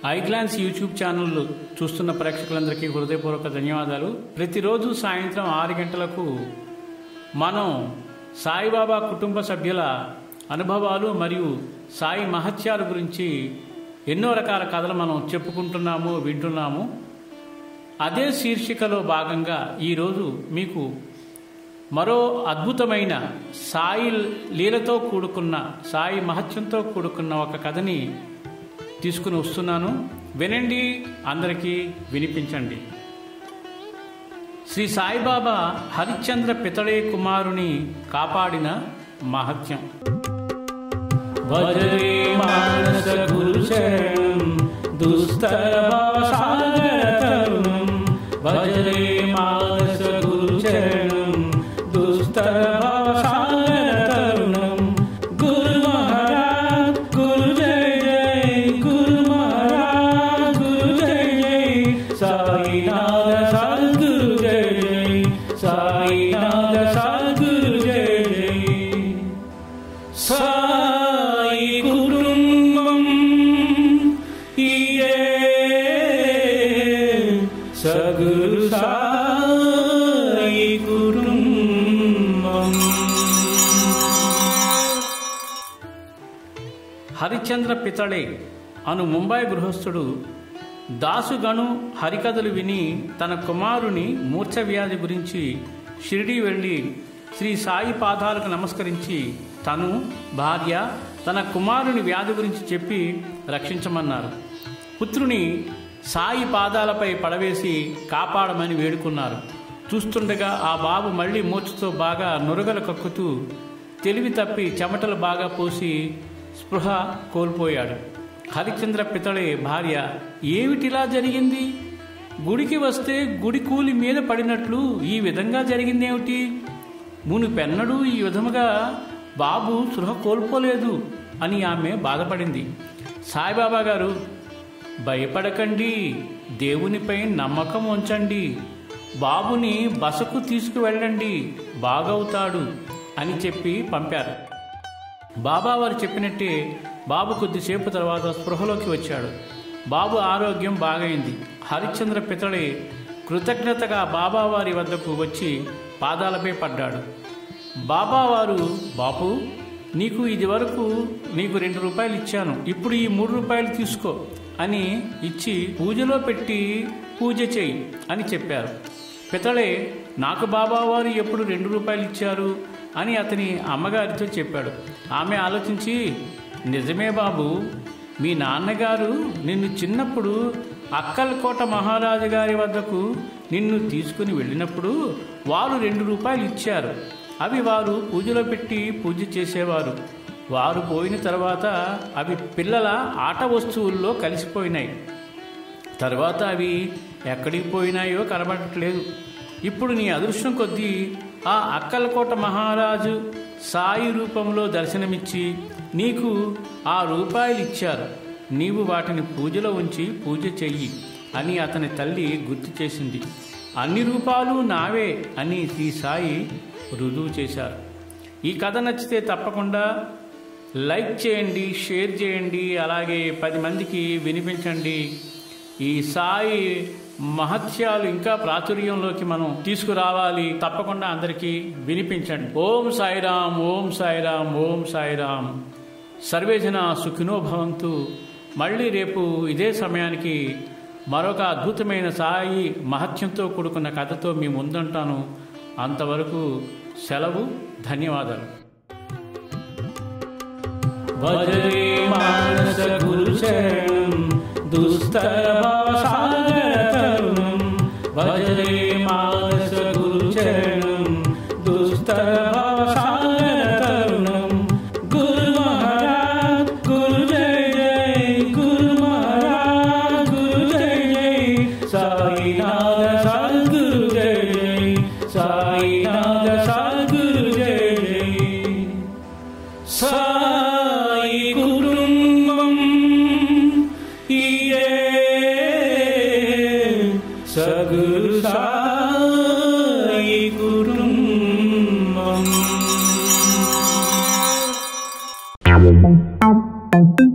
ఐగ్లాన్స్ YouTube channel చూస్తున్న ప్రేక్షకులందరికీ హృదయపూర్వక ధన్యవాదాలు ప్రతిరోజు సాయంత్రం ఆరు గంటలకు మనం సాయిబాబా కుటుంబ సభ్యుల అనుభవాలు మరియు సాయి మహత్యాల గురించి ఎన్నో రకాల కథలు మనం చెప్పుకుంటున్నాము వింటున్నాము అదే శీర్షికలో భాగంగా ఈరోజు మీకు మరో అద్భుతమైన సాయి లీలతో కూడుకున్న సాయి మహత్యంతో కూడుకున్న ఒక కథని తీసుకుని వస్తున్నాను వినండి అందరికీ వినిపించండి శ్రీ సాయిబాబా హరిశ్చంద్ర పితడే కుమారుని కాపాడిన మహత్యం వజ్రే మానస గురు శరణం దుస్తర భవసాగర తరుణం వజ్రే మానస గురు శరణం దుస్తర భవసాగర తరుణం గురు మహారాజ్ గురు జయ జయ గురు మహారాజ్ గురు జయ జయ సాయినాథ సద్గురు జయ జయ సాయినాథ సద్గురు జయ జయ సాయి కుటుంబం ఇయే సగురు సాయి కుటుంబం హరిచంద్ర పితళే అను ముంబై గృహస్థుడు దాసుగణు హరికథలు విని తన కుమారుని మూర్ఛ వ్యాధి గురించి షిరిడి వెళ్ళి శ్రీ సాయి పాదాలకు నమస్కరించి తను భార్య తన కుమారుని వ్యాధి గురించి చెప్పి రక్షించమన్నారు పుత్రుని సాయి పాదాలపై పడవేసి కాపాడమని వేడుకున్నారు చూస్తుండగా ఆ బాబు మళ్ళీ మూర్ఛతో బాగా నురగలు కక్కుతూ తెలివి తప్పి చెమటలు బాగా పోసి స్పృహ కోల్పోయాడు హరిచంద్ర పితళే భార్య ఏమిటిలా జరిగింది గుడికి వస్తే గుడి కూలి మీద పడినట్లు ఈ విధంగా జరిగిందేమిటి మునుపెన్నడూ ఈ విధముగా బాబు స్పృహ కోల్పోలేదు అని ఆమె బాధపడింది సాయిబాబా గారు భయపడకండి దేవునిపై నమ్మకం ఉంచండి బాబుని బసకు తీసుకువెళ్ళండి బాగవుతాడు అని చెప్పి పంపారు బాబా వారు చెప్పినట్టే బాబు కొద్దిసేపు తర్వాత స్పృహలోకి వచ్చాడు బాబు ఆరోగ్యం బాగైంది హరిశ్చంద్ర పితళే కృతజ్ఞతగా బాబావారి వద్దకు వచ్చి పాదాలపై పడ్డాడు బాబావారు బాపు నీకు ఇది వరకు నీకు రెండు రూపాయలు ఇచ్చాను ఇప్పుడు ఈ మూడు రూపాయలు తీసుకో అని ఇచ్చి పూజలో పెట్టి పూజ చేయి అని చెప్పారు పితళే నాకు బాబావారు ఎప్పుడు రెండు రూపాయలు ఇచ్చారు అని అతని అమ్మగారితో చెప్పాడు ఆమె ఆలోచించి నిజమే బాబు మీ నాన్నగారు నిన్ను చిన్నప్పుడు అక్కలకోట మహారాజు గారి వద్దకు నిన్ను తీసుకుని వెళ్ళినప్పుడు వారు రెండు రూపాయలు ఇచ్చారు అవి వారు పూజలో పెట్టి పూజ చేసేవారు వారు పోయిన తర్వాత అవి పిల్లల ఆట వస్తువుల్లో కలిసిపోయినాయి తర్వాత అవి ఎక్కడికి పోయినాయో కనబడట్లేదు ఇప్పుడు నీ అదృష్టం కొద్దీ ఆ అక్కలకోట మహారాజు సాయి రూపంలో దర్శనమిచ్చి నీకు ఆ రూపాయలు ఇచ్చారు నీవు వాటిని పూజలో ఉంచి పూజ చెయ్యి అని అతని తల్లి గుర్తు చేసింది అన్ని రూపాలు నావే అని శ్రీ సాయి రుజువు చేశారు ఈ కథ నచ్చితే తప్పకుండా లైక్ చేయండి షేర్ చేయండి అలాగే పది మందికి వినిపించండి ఈ సాయి మహత్యాలు ఇంకా ప్రాచుర్యంలోకి మనం తీసుకురావాలి తప్పకుండా అందరికీ వినిపించండి ఓం సాయిరామ్ ఓం సాయిరామ్ ఓం సాయిరామ్ సర్వేజన సుఖినో భవంతు మళ్ళీ రేపు ఇదే సమయానికి మరొక అద్భుతమైన సాయి మహత్యంతో కూడుకున్న కథతో మీ ముందుంటాను అంతవరకు సెలవు ధన్యవాదాలు వజ్రే మానస గురు శరణం దుస్తర భవసాగర తరుణం వజ్రే మానస గురు శరణం దుస్తర భవసాగర తరుణం గురు మహారాజ్ గురు జయ జయ గురు మహారాజ్ గురు జయ జయ సాయినాథ సద్గురు జయ జయ సాయినాథ సద్గురు జయ జయ సాయి కుటుంబం ఇయే సగురు సాయి కుటుంబం Thank you.